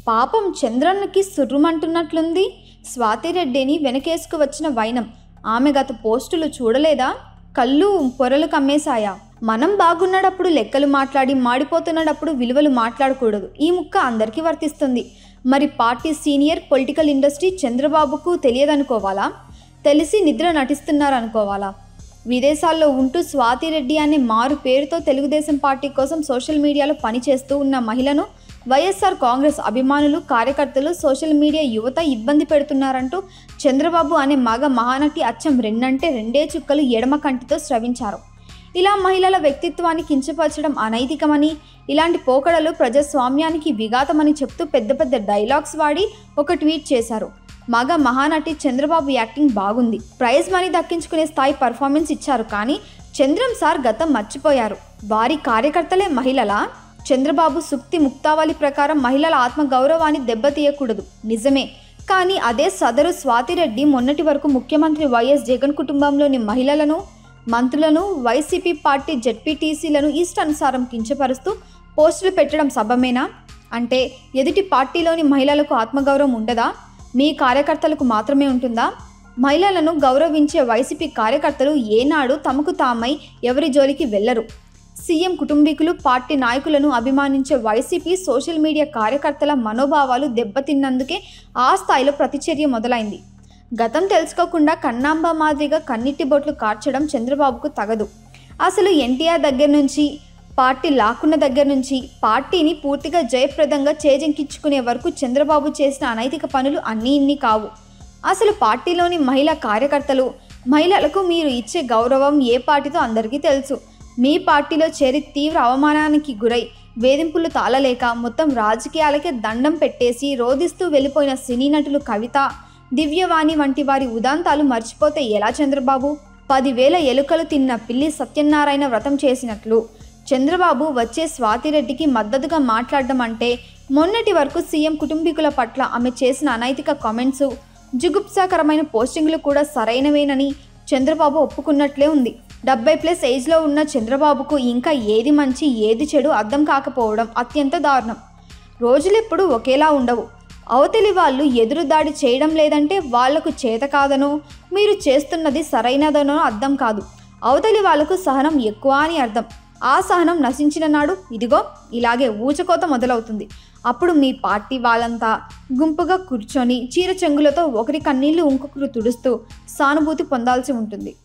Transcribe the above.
పాపం చంద్రన్నకి సుర్రుమంటున్నట్లుంది స్వాతిరెడ్డిని వెనకేసుకు వచ్చిన వైనం ఆమె గత పోస్టులు చూడలేదా కళ్ళు పొరలు కమ్మేశాయా మనం బాగున్నప్పుడు లెక్కలు మాట్లాడి మాడిపోతున్నప్పుడు విలువలు మాట్లాడకూడదు ఈ ముక్క అందరికీ వర్తిస్తుంది మరి పార్టీ సీనియర్ పొలిటికల్ ఇండస్ట్రీ చంద్రబాబుకు తెలియదనుకోవాలా తెలిసి నిద్ర నటిస్తున్నారనుకోవాలా విదేశాల్లో ఉంటూ స్వాతిరెడ్డి అనే మారు పేరుతో తెలుగుదేశం పార్టీ కోసం సోషల్ మీడియాలో పనిచేస్తూ ఉన్న మహిళను వైఎస్ఆర్ కాంగ్రెస్ అభిమానులు కార్యకర్తలు సోషల్ మీడియా యువత ఇబ్బంది పెడుతున్నారంటూ చంద్రబాబు అనే మగ మహానటి అచ్చం రెండంటే రెండే చుక్కలు ఎడమ కంటితో స్రవించారు ఇలా మహిళల వ్యక్తిత్వాన్ని కించపరచడం అనైతికమని ఇలాంటి పోకడలు ప్రజాస్వామ్యానికి విఘాతమని చెప్తూ పెద్ద పెద్ద డైలాగ్స్ వాడి ఒక ట్వీట్ చేశారు మగ మహానటి చంద్రబాబు యాక్టింగ్ బాగుంది ప్రైజ్ మనీ దక్కించుకునే స్థాయి పర్ఫార్మెన్స్ ఇచ్చారు కానీ చంద్రం సార్ గతం మర్చిపోయారు వారి కార్యకర్తలే మహిళలా చంద్రబాబు సుక్తి ముక్తావళి ప్రకారం మహిళల ఆత్మగౌరవాన్ని దెబ్బతీయకూడదు నిజమే కానీ అదే సదరు స్వాతిరెడ్డి మొన్నటి వరకు ముఖ్యమంత్రి వైఎస్ జగన్ కుటుంబంలోని మహిళలను మంత్రులను వైసీపీ పార్టీ జెడ్పీటీసీలను ఇష్టానుసారం కించపరుస్తూ పోస్టులు పెట్టడం సభమేనా అంటే ఎదుటి పార్టీలోని మహిళలకు ఆత్మగౌరవం ఉండదా మీ కార్యకర్తలకు మాత్రమే ఉంటుందా మహిళలను గౌరవించే వైసీపీ కార్యకర్తలు ఏనాడు తమకు తామై ఎవరి జోలికి వెళ్లరు సీఎం కుటుంబీకులు పార్టీ నాయకులను అభిమానించే వైసీపీ సోషల్ మీడియా కార్యకర్తల మనోభావాలు దెబ్బతిన్నందుకే ఆ స్థాయిలో ప్రతిచర్య మొదలైంది గతం తెలుసుకోకుండా కన్నాంబ మాదిరిగా కన్నిటి బొట్లు కార్చడం చంద్రబాబుకు తగదు అసలు ఎన్టీఆర్ దగ్గర నుంచి పార్టీ లాక్కున్న దగ్గర నుంచి పార్టీని పూర్తిగా జయప్రదంగా చేజెంకించుకునే వరకు చంద్రబాబు చేసిన అనైతిక పనులు అన్నీ ఇన్ని కావు అసలు పార్టీలోని మహిళా కార్యకర్తలు మహిళలకు మీరు ఇచ్చే గౌరవం ఏ పార్టీతో అందరికీ తెలుసు మీ పార్టీలో చేరి తీవ్ర అవమానానికి గురై వేధింపులు తాళలేక మొత్తం రాజకీయాలకే దండం పెట్టేసి రోధిస్తూ వెళ్ళిపోయిన సినీ నటులు కవిత దివ్యవాణి వంటి వారి ఉదాంతాలు మర్చిపోతే ఎలా చంద్రబాబు పదివేల ఎలుకలు తిన్న పిల్లి సత్యనారాయణ వ్రతం చేసినట్లు చంద్రబాబు వచ్చే స్వాతిరెడ్డికి మద్దతుగా మాట్లాడడం అంటే మొన్నటి వరకు సీఎం కుటుంబీకుల పట్ల ఆమె చేసిన అనైతిక కామెంట్స్ జుగుప్సాకరమైన పోస్టింగ్లు కూడా సరైనవేనని చంద్రబాబు ఒప్పుకున్నట్లే ఉంది డెబ్బై ప్లస్ ఏజ్లో ఉన్న చంద్రబాబుకు ఇంకా ఏది మంచి ఏది చెడు అర్థం కాకపోవడం అత్యంత దారుణం రోజులెప్పుడు ఒకేలా ఉండవు అవతలి వాళ్ళు ఎదురు దాడి చేయడం లేదంటే వాళ్లకు చేత కాదనో మీరు చేస్తున్నది సరైనదనో అర్థం కాదు అవతలి వాళ్లకు సహనం ఎక్కువ అని అర్థం ఆ సహనం నశించిన నాడు ఇదిగో ఇలాగే ఊచకోత మొదలవుతుంది అప్పుడు మీ పార్టీ వాళ్ళంతా గుంపుగా కూర్చొని చీర చెంగులతో ఒకరి కన్నీళ్లు ఇంకొకరు తుడుస్తూ సానుభూతి పొందాల్సి ఉంటుంది